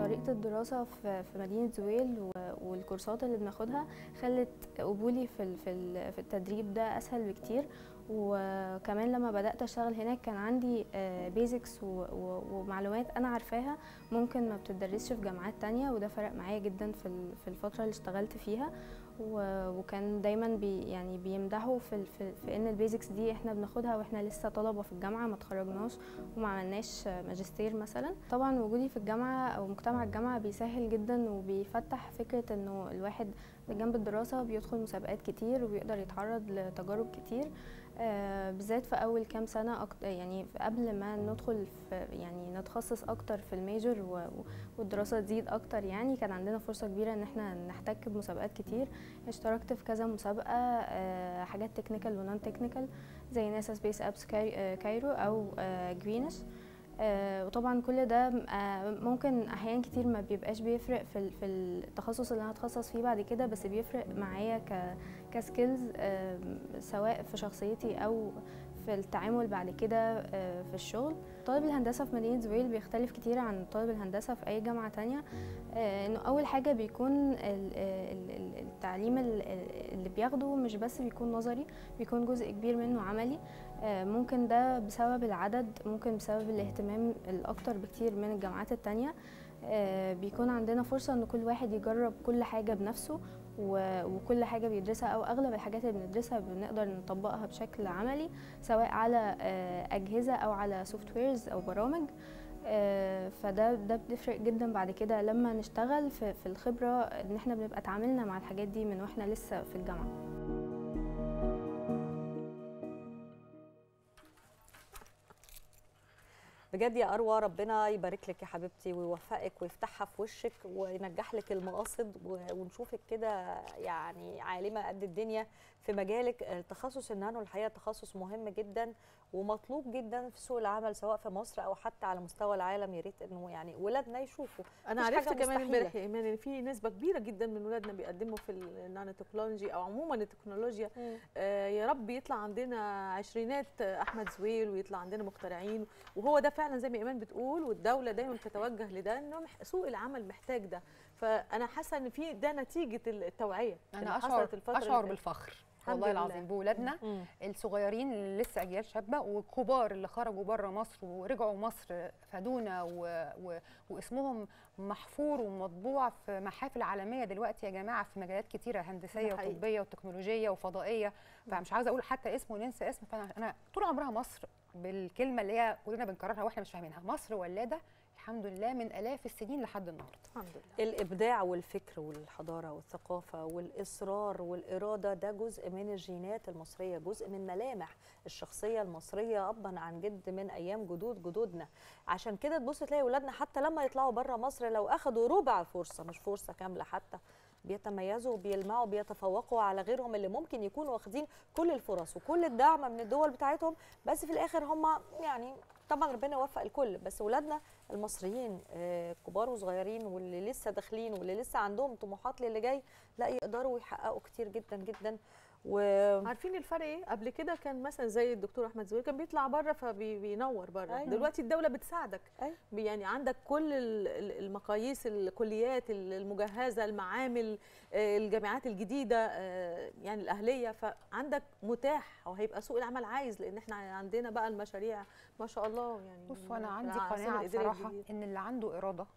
طريقة الدراسة في في مدينة زويل و- والكورسات اللي بناخدها خلت قبولي في ال- في ال- في التدريب ده أسهل بكتير وكمان لما بدأت أشتغل هناك كان عندي بيزكس ومعلومات أنا عارفاها ممكن ما بتدرسش في جامعات تانية وده فرق معايا جدا في ال- في الفترة اللي اشتغلت فيها و- وكان دايما بي يعني بيمدحوا في ال- في, في ان البيزكس دي احنا بناخدها واحنا لسه طلبه في الجامعه ما اتخرجناش وما عملناش ماجستير مثلا طبعا وجودي في الجامعه او مجتمع الجامعه بيسهل جدا وبيفتح فكره انه الواحد جنب الدراسه بيدخل مسابقات كتير وبيقدر يتعرض لتجارب كتير آه، بالذات في اول كام سنه أكتر يعني قبل ما ندخل في يعني نتخصص اكتر في الميجر و- و- والدراسه تزيد اكتر يعني كان عندنا فرصه كبيره ان احنا نحتك بمسابقات كتير اشتركت في كذا مسابقه آه، حاجات تكنيكال ونون تكنيكال زي ناسا سبيس ابس كايرو او جرينش آه، وطبعا كل ده آه، ممكن احيان كتير ما بيبقاش بيفرق في ال- في التخصص اللي انا هتخصص فيه بعد كده بس بيفرق معايا ك كسكيلز سواء في شخصيتي او في التعامل بعد كده آه، في الشغل طالب الهندسه في مدينه زويل بيختلف كتير عن طالب الهندسه في اي جامعه تانية آه، انه اول حاجه بيكون ال- ال- ال- التعليم ال- اللي بياخده مش بس بيكون نظري بيكون جزء كبير منه عملي آه، ممكن ده بسبب العدد ممكن بسبب الاهتمام الاكتر بكتير من الجامعات التانية آه، بيكون عندنا فرصة ان كل واحد يجرب كل حاجة بنفسه و- وكل حاجة بيدرسها او اغلب الحاجات اللي بندرسها بنقدر نطبقها بشكل عملي سواء على آه، اجهزة او على سوفت ويرز او برامج آه، فده ده بتفرق جدا بعد كده لما نشتغل في, في الخبرة ان احنا بنبقى اتعاملنا مع الحاجات دي من واحنا لسه في الجامعة بجد يا اروى ربنا يبارك لك يا حبيبتي ويوفقك ويفتحها في وشك وينجح لك المقاصد و- ونشوفك كده يعني عالمه قد الدنيا في مجالك التخصص النانو الحقيقه تخصص مهم جدا ومطلوب جدا في سوق العمل سواء في مصر او حتى على مستوى العالم يا ريت انه يعني ولادنا يشوفوا انا مفيش عرفت حاجة كمان مستحيلة. امبارح يا ايمان ان في نسبه كبيره جدا من ولادنا بيقدموا في النانو تكنولوجي او عموما التكنولوجيا آه يا رب يطلع عندنا عشرينات آه، احمد زويل ويطلع عندنا مخترعين وهو ده فعلا زي ما ايمان بتقول والدوله دايما بتتوجه لده انه مح- سوق العمل محتاج ده فانا حاسه ان في ده نتيجه التوعيه اللي انا اشعر حصلت الفتره اللي اشعر فاتت. بالفخر الحمد والله لله. العظيم بولادنا مم. الصغيرين اللي لسه اجيال شابه والكبار اللي خرجوا بره مصر ورجعوا مصر فادونا و... و... واسمهم محفور ومطبوع في محافل عالميه دلوقتي يا جماعه في مجالات كتيره هندسيه ده حقيقي. وطبيه وتكنولوجيه وفضائيه فمش عاوزه اقول حتى اسم وننسى اسم فانا انا طول عمرها مصر بالكلمه اللي هي كلنا بنكررها واحنا مش فاهمينها مصر ولاده الحمد لله من الاف السنين لحد النهارده الحمد لله الابداع والفكر والحضاره والثقافه والاصرار والاراده ده جزء من الجينات المصريه جزء من ملامح الشخصيه المصريه ابا عن جد من ايام جدود جدودنا عشان كده تبص تلاقي اولادنا حتى لما يطلعوا بره مصر لو اخذوا ربع فرصه مش فرصه كامله حتى بيتميزوا وبيلمعوا بيتفوقوا على غيرهم اللي ممكن يكونوا واخدين كل الفرص وكل الدعم من الدول بتاعتهم بس في الاخر هم يعني طبعا ربنا يوفق الكل بس ولادنا المصريين آه، كبار وصغيرين واللي لسه داخلين واللي لسه عندهم طموحات للي جاي لا يقدروا يحققوا كتير جدا جدا و عارفين الفرق ايه قبل كده كان مثلا زي الدكتور احمد زويل كان بيطلع بره فبينور بره أيوة. دلوقتي الدوله بتساعدك أيوة. يعني عندك كل ال- ال- المقاييس الكليات المجهزه المعامل آه، الجامعات الجديده آه، يعني الاهليه فعندك متاح وهيبقى سوق العمل عايز لان احنا عندنا بقى المشاريع ما شاء الله يعني بصوا انا في عندي العاصمة قناعه الإدارية بصراحه الجديدة. ان اللي عنده اراده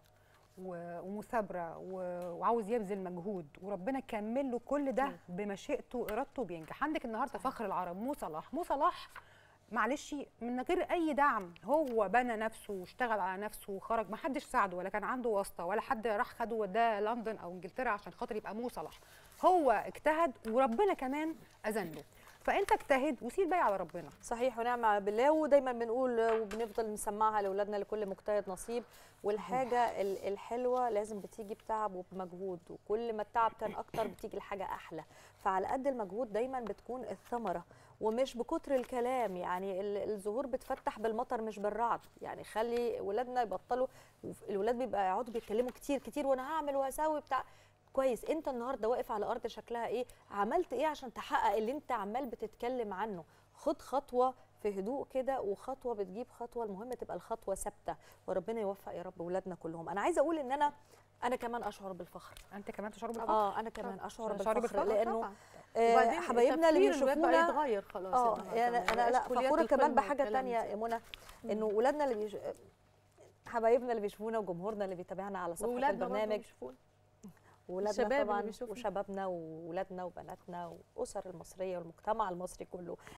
و- ومثابره و- وعاوز يبذل مجهود وربنا كمل له كل ده بمشيئته وارادته بينجح عندك النهارده فخر العرب مو صلاح مو صلاح معلش من غير اي دعم هو بنى نفسه واشتغل على نفسه وخرج ما حدش ساعده ولا كان عنده واسطه ولا حد راح خده وداه لندن او انجلترا عشان خاطر يبقى مو صلاح هو اجتهد وربنا كمان اذن له فانت اجتهد وسيب باقي على ربنا صحيح ونعم بالله ودايما بنقول وبنفضل نسمعها لاولادنا لكل مجتهد نصيب والحاجه ال- الحلوه لازم بتيجي بتعب وبمجهود وكل ما التعب كان اكتر بتيجي الحاجه احلى فعلى قد المجهود دايما بتكون الثمره ومش بكتر الكلام يعني ال- الزهور بتفتح بالمطر مش بالرعد يعني خلي ولادنا يبطلوا الولاد بيبقى يقعدوا بيتكلموا كتير كتير وانا هعمل وهسوي بتاع كويس انت النهارده واقف على ارض شكلها ايه عملت ايه عشان تحقق اللي انت عمال بتتكلم عنه خد خطوه في هدوء كده وخطوه بتجيب خطوه المهم تبقى الخطوه ثابته وربنا يوفق يا رب ولادنا كلهم انا عايزه اقول ان انا انا كمان اشعر بالفخر انت كمان تشعري بالفخر اه انا كمان اشعر تشعري بالفخر بالفخر لانه طبعاً. آه، وبعدين حبايبنا اللي تفكير الولاد بقى بيشوفونا يتغير خلاص اه النهاردة، يعني ما انا لا بقاش كليات فخوره كمان القمة بحاجه والكلام تانية ده. يا منى انه ولادنا اللي بيش... حبايبنا اللي بيشوفونا وجمهورنا اللي بيتابعنا على صفحه وولادنا برضه البرنامج بيشوفونا. ولادنا الشباب اللي طبعا بيشوفنا. وشبابنا وولادنا وبناتنا والاسر المصريه والمجتمع المصري كله